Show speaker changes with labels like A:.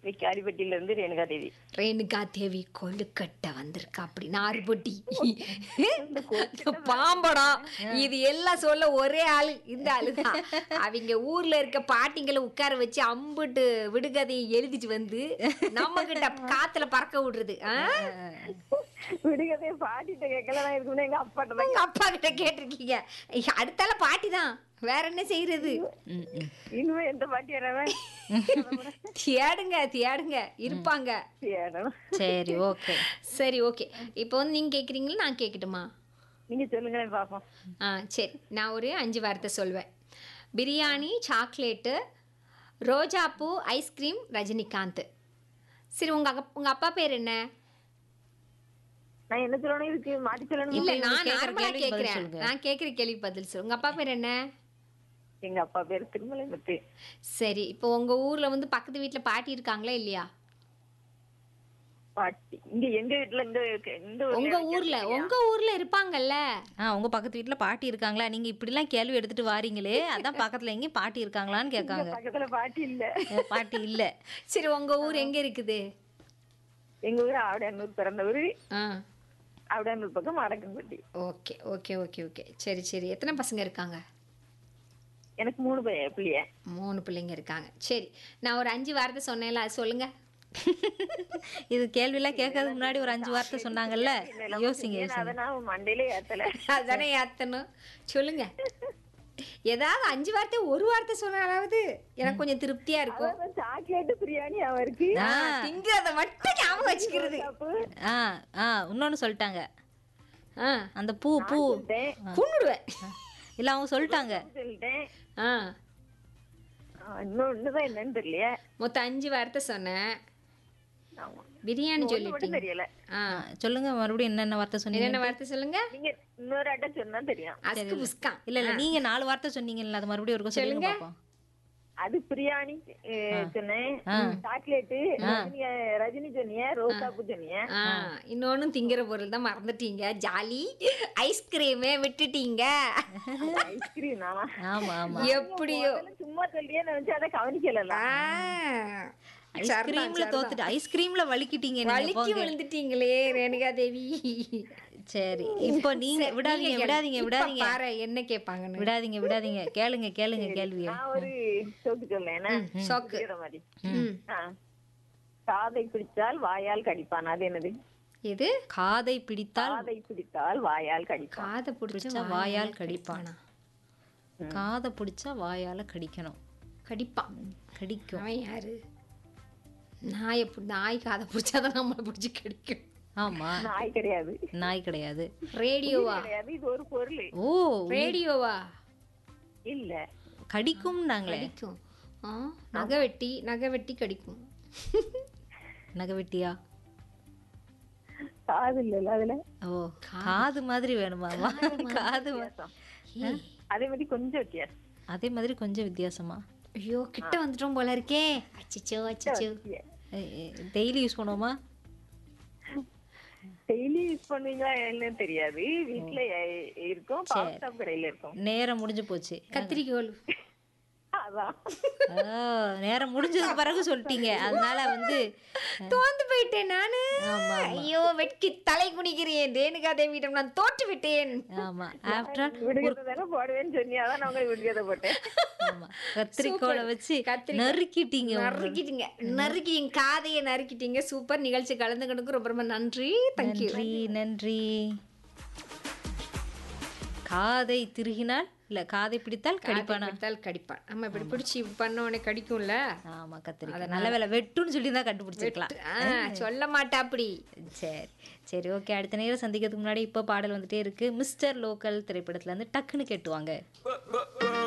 A: விக்காரிப்பட்டியில இருந்து ரேணுகா தேவி
B: ரேணுகா தேவி கொழுக்கட்டை வந்திருக்கா அப்படி நார்பொட்டி பாம்படம் இது எல்லாம் சொல்ல ஒரே ஆளு இந்த ஆளுதான் அவங்க ஊர்ல இருக்க பாட்டிங்களை உட்கார வச்சு அம்புட்டு விடுகதையை எழுதிட்டு வந்து நம்ம கிட்ட காத்துல பறக்க விடுறது ஆ?
A: விடுகதையை பாட்டிட்ட கேட்கல நான் இருக்குன்னு எங்க அப்பாட்ட தான்
B: உங்க அப்பா கிட்ட கேட்டிருக்கீங்க அடுத்தால பாட்டி தான் வேற என்ன செய்யறது
C: ம், ம்.
A: இனிமே எந்த பாட்டி வரவன்
B: தேடுங்க தேடுங்க இருப்பாங்க
A: தேடணும்
C: சரி ஓகே
B: சரி ஓகே இப்போ வந்து நீங்க கேக்குறீங்களா நான் கேட்கட்டுமா
A: நீங்க சொல்லுங்களேன் பாப்போம்
B: ஆ சரி நான் ஒரு அஞ்சு வார்த்தை சொல்வேன் பிரியாணி சாக்லேட்டு ரோஜாப்பூ ஐஸ்கிரீம் ரஜினிகாந்த் சரி உங்க அக்க- உங்க அப்பா பேர் என்ன
A: நான் என்ன சொல்லணும் இதுக்கு மாட்டி சொல்லணும்
B: இல்ல
C: இவங்க
B: நான்
C: கேக்குற
B: நார்மலா
C: கேள்விக்கு பதில்
B: கேக்குறேன்
C: சொல்லுங்க.
B: நான் கேக்குற கேள்வி பதில் சொல்லு உங்க அப்பா பேர் என்ன
A: எங்க அப்பா பேர் திருமலை முத்து
B: சரி இப்போ உங்க ஊர்ல வந்து பக்கத்து வீட்ல பாட்டி இருக்காங்களா இல்லையா
A: பாட்டி இங்க எங்க வீட்டுல இந்த இந்த ஊர்ல
B: உங்க ஊர்ல உங்க ஊர்ல இருப்பாங்கல்ல
C: ஆ உங்க பக்கத்து வீட்ல பாட்டி இருக்காங்களா நீங்க இப்படிலாம் கேள்வி எடுத்துட்டு வாரீங்களே அதான் பக்கத்துல எங்கேயும் பாட்டி இருக்காங்களான்னு கேட்காங்க
A: பக்கத்துல பாட்டி இல்ல
C: அஹ் பாட்டி இல்ல
B: சரி உங்க ஊர் எங்க இருக்குது
A: எங்க ஊர் ஆவடையானூர் பிறந்த ஊரு
B: ஆ
A: ஆவடையானூர் பக்கம் Madakkanpatti
B: okay okay okay okay சரி சரி எத்தனை பசங்க இருக்காங்க
A: எனக்கு மூணு பையன் பிள்ளைய
B: மூணு பிள்ளைங்க இருக்காங்க சரி நான் ஒரு அஞ்சு வார்த்தை சொன்னேன்ல அது சொல்லுங்க
C: இது கேள்விலாம் கேட்கறதுக்கு முன்னாடி ஒரு அஞ்சு வார்த்தை சொன்னாங்கல்ல யோசிங்க
A: ஏன்னா அதை நான் மண்டையிலே ஏத்தல
B: அதுதானே ஏத்தணும் சொல்லுங்க ஏதாவது அஞ்சு வார்த்தை ஒரு வார்த்தை சொன்னாலாவது எனக்கு கொஞ்சம் திருப்தியா இருக்கும்
A: சாக்லேட் பிரியாணி அவருக்கு
B: ஆ, திங்கிறத மட்டும் ஞாபகம் வச்சுக்கிறது
C: ஆ ஆ இன்னொன்னு சொல்லிட்டாங்க
B: ஆ
C: அந்த பூ பூ
B: குண்டுடுவேன்
C: இல்ல அவங்க சொல்லிட்டாங்க
A: சொல்லிட்டேன்
B: ஆ
A: ஆ, இன்னும் இன்னுதான் என்னன்னு தெரியல
B: மொத்தம் அஞ்சு வார்த்தை சொன்னேன்
A: ஆமா
B: பிரியாணி
A: மட்டும்
B: சொல்லிட்டீங்க
A: தெரியல
B: ஆ
C: ஆ, சொல்லுங்க மறுபடியும் என்னென்ன வார்த்தை சொன்னீங்க
B: என்னென்ன வார்த்தை சொல்லுங்க
A: நீங்க இன்னொரு அட்டம் சொன்னா தெரியும்
B: அஸ்கு புஸ்கா
C: இல்ல இல்ல நீங்க நாலு வார்த்தை சொன்னீங்கல்ல அது மறுபடியும் ஒரு சொல்லுங்க பாப்போம்
A: அது பிரியாணி அஹ், சொன்னேன் சாக்லேட்டு ரஜினி ரஜினி சொன்னிய ரோசாப்பு சொன்னிய
B: ஆ இன்னொன்னும் திங்கிற பொருள் தான் மறந்துட்டீங்க ஜாலி ஐஸ்கிரீமே விட்டுட்டீங்க
A: ஐஸ்கிரீம் நானா
C: ஆமா ஆமா
B: எப்படியோ
A: முதல்ல சும்மா சொல்லியே நினைச்சு அதை கவனிக்கல
B: ஆ,
C: ஐஸ்கிரீம்ல தோத்துட்டு ஐஸ்கிரீம்ல வலிக்கிட்டீங்க நீங்க
B: வலிக்கு
C: போங்க.
B: விழுந்துட்டீங்களே ரேணுகா தேவி
C: சரி இப்போ நீங்க விடாதீங்க
B: நீங்க
C: விடாதீங்க
B: இப்ப
C: விடாதீங்க
B: பாரு என்ன கேட்பாங்கன்னு
C: விடாதீங்க விடாதீங்க கேளுங்க கேளுங்க கேள்விய
A: நான் ஒரு சோக்கு சொல்லேன் என்ன?
B: ஷாக்கு
A: புரியுற மாதிரி
B: ம்.
A: ஆ. காதை பிடித்தால் வாயால் கடிப்பான் அது என்னது
B: எது
C: காதை பிடித்தால்
A: காதை பிடித்தால் வாயால் கடிப்பான்
B: காதை பிடிச்ச
C: பிடிச்சா வாயால் கடிப்பானா காதை பிடிச்சா வாயால கடிக்கணும்
B: கடிப்பான்
C: கடிக்கும்
B: அவன் யாரு நாயை பு- நாய் காதை பிடிச்சாதான் நம்மளை பிடிச்சி கடிக்கும்
C: ஆமா
A: நாய் கிடையாது
C: நாய் கிடையாது
B: ரேடியோவா
A: கிடையாது இது ஒரு பொருள்
C: ஓ
B: ரேடியோவா
A: இல்ல
C: கடிக்கும் நாங்களே
B: கடிக்கும் ஆ நகை வெட்டி நகை வெட்டி கடிக்கும்
C: நகவெட்டியா
A: காது இல்ல அதுல
C: ஓ காது மாதிரி வேணுமாமா காது மா-
B: ஏய்,
A: அதே மாதிரி கொஞ்சம் வித்தியாசம்
C: அதே மாதிரி கொஞ்சம் வித்தியாசமா
B: ஐயோ கிட்ட வந்துட்டோம் போல இருக்கே அச்சச்சோ அச்சச்சோ
C: டெய்லி யூஸ் பண்ணுவோமா
A: டெய்லி யூஸ் பண்ணுவீங்களா என்னன்னு தெரியாது வீட்டுல எ- இருக்கும் பவர் ஸ்டாப் கடையில இருக்கும்
C: நேரம் முடிஞ்சு போச்சு
B: கத்திரிக்கோல்
A: அதான்
C: ஓ, நேரம் முடிஞ்சதுக்கு பிறகு சொல்லிட்டீங்க அதனால வந்து
B: தோந்து போயிட்டேன் நானு
C: ஆமா,
B: ஐயோ வெட்கி தலை குனிக்கிறேன் ரேணுகா தேவியிடம் நான் தோற்று விட்டேன்
C: ஆமா ஆஃப்டர்
A: விடுகதை தானே போடுவேன்னு சொன்னி அதான் நான் உங்களுக்கு விடுகதை போட்டேன்
C: ஆமா கத்திரிக்கோலை வச்சு
B: கத்திரிக்கோல்.
C: நறுக்கிட்டீங்க உங்களை.
B: நறுக்கிட்டீங்க நறுக்கி என் காதையை நறுக்கிட்டீங்க சூப்பர் நிகழ்ச்சி கலந்துக்கணுக்கு ரொம்ப ரொம்ப நன்றி தேங்க்யூ
C: நன்றி நன்றி காதை திருகினால் இல்ல காதை பிடித்தால் கடிப்பானா
B: கடிப்பால் கடிப்பான் நம்ம இப்படி பிடிச்சி பண்ண உடனே கடிக்கும்ல
C: ஆமா கத்திரிக்காய் நல்ல வேலை வெட்டுன்னு சொல்லி தான் கண்டுபிடிச்சிருக்கலாம்
B: ஆ, சொல்ல மாட்டா அப்படி
C: சரி சரி ஓகே அடுத்த நேரம் சந்திக்கிறதுக்கு முன்னாடி இப்போ பாடல் வந்துட்டே இருக்கு மிஸ்டர் லோக்கல் திரைப்படத்துல இருந்து டக்குன்னு கேட்டுவாங்க